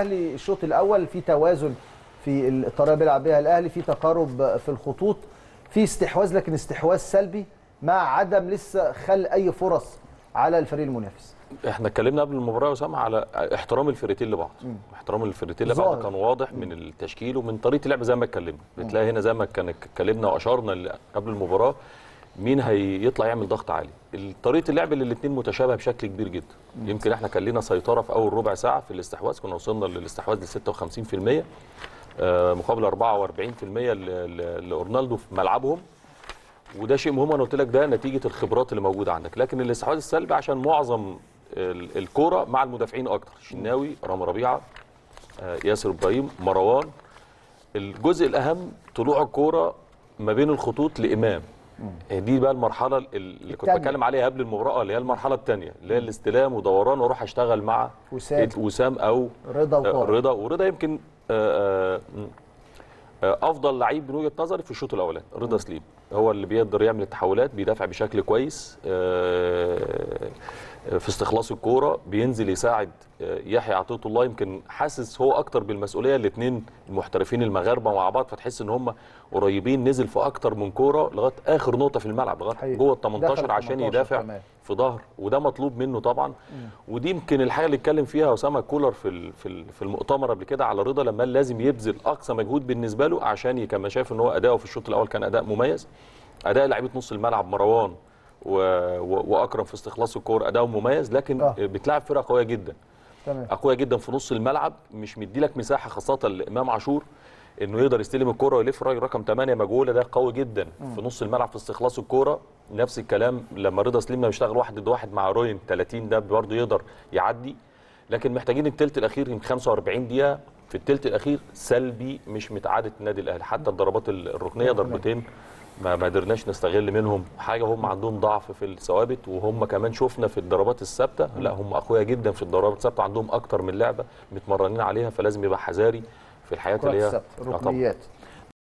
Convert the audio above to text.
الاهلي الشوط الاول في توازن في الطريقه بيلعب بيها الاهلي في تقارب في الخطوط في استحواذ لكن استحواذ سلبي مع عدم لسه خلق اي فرص على الفريق المنافس احنا اتكلمنا قبل المباراه يا اسامه على احترام الفرقتين لبعض احترام الفرقتين لبعض ظاهر. كان واضح من التشكيل ومن طريقه اللعب زي ما اتكلمنا بتلاقي هنا زي ما كان اتكلمنا واشرنا ل- قبل المباراه مين هيطلع يعمل ضغط عالي طريقه اللعب اللي الاثنين متشابهه بشكل كبير جدا يمكن احنا كان لنا سيطره في اول ربع ساعه في الاستحواذ كنا وصلنا للاستحواذ ل 56% آه، مقابل 44% ل- ل- لأورنالدو في ملعبهم وده شيء مهم انا قلت لك ده نتيجه الخبرات اللي موجوده عندك لكن الاستحواذ السلبي عشان معظم ال- الكوره مع المدافعين اكتر شناوي رامي ربيعه آه، ياسر ابراهيم مروان الجزء الاهم طلوع الكوره ما بين الخطوط لامام دي بقى المرحله اللي كنت التانية. بتكلم عليها قبل المباراه اللي هي المرحله الثانيه اللي هي الاستلام ودوران واروح اشتغل مع وسام. وسام او رضا وطارق. رضا ورضا يمكن آه، آه، آه، افضل لعيب من وجهه نظري في الشوط الاولاني رضا سليم هو اللي بيقدر يعمل التحولات بيدافع بشكل كويس آه، في استخلاص الكوره بينزل يساعد آه، يحيى عطيه الله يمكن حاسس هو اكتر بالمسؤوليه الاثنين المحترفين المغاربه مع بعض فتحس ان هم قريبين نزل في اكتر من كوره لغايه اخر نقطه في الملعب لغايه حقيقي. جوه ال دخل 18 ال عشان 18 يدافع كمان. في ظهر وده مطلوب منه طبعا ودي يمكن الحاجه اللي اتكلم فيها اسامه كولر في ال- في ال- في المؤتمر قبل كده على رضا لما قال لازم يبذل اقصى مجهود بالنسبه له عشان ي- كان شايف ان هو اداؤه في الشوط الاول كان اداء مميز اداء لعيبه نص الملعب مروان و... و... واكرم في استخلاص الكوره اداؤه مميز لكن آه. بتلعب فرقه قويه جدا تمام قويه جدا في نص الملعب مش مديلك مساحه خاصه لامام عاشور انه يقدر يستلم الكوره ويلف الراجل رقم 8 مجهوله ده قوي جدا في نص الملعب في استخلاص الكوره نفس الكلام لما رضا سليم بيشتغل واحد ضد واحد مع روين 30 ده برضه يقدر يعدي لكن محتاجين الثلث الاخير يمكن 45 دقيقه في الثلث الاخير سلبي مش متعاده النادي الاهلي حتى الضربات الركنيه ضربتين ما ما قدرناش نستغل منهم حاجه هم عندهم ضعف في الثوابت وهم كمان شفنا في الضربات الثابته لا هم اقوياء جدا في الضربات الثابته عندهم اكتر من لعبه متمرنين عليها فلازم يبقى حذاري في الحياه كرة اللي هي الثابتة، آه طبعاً. الركنيات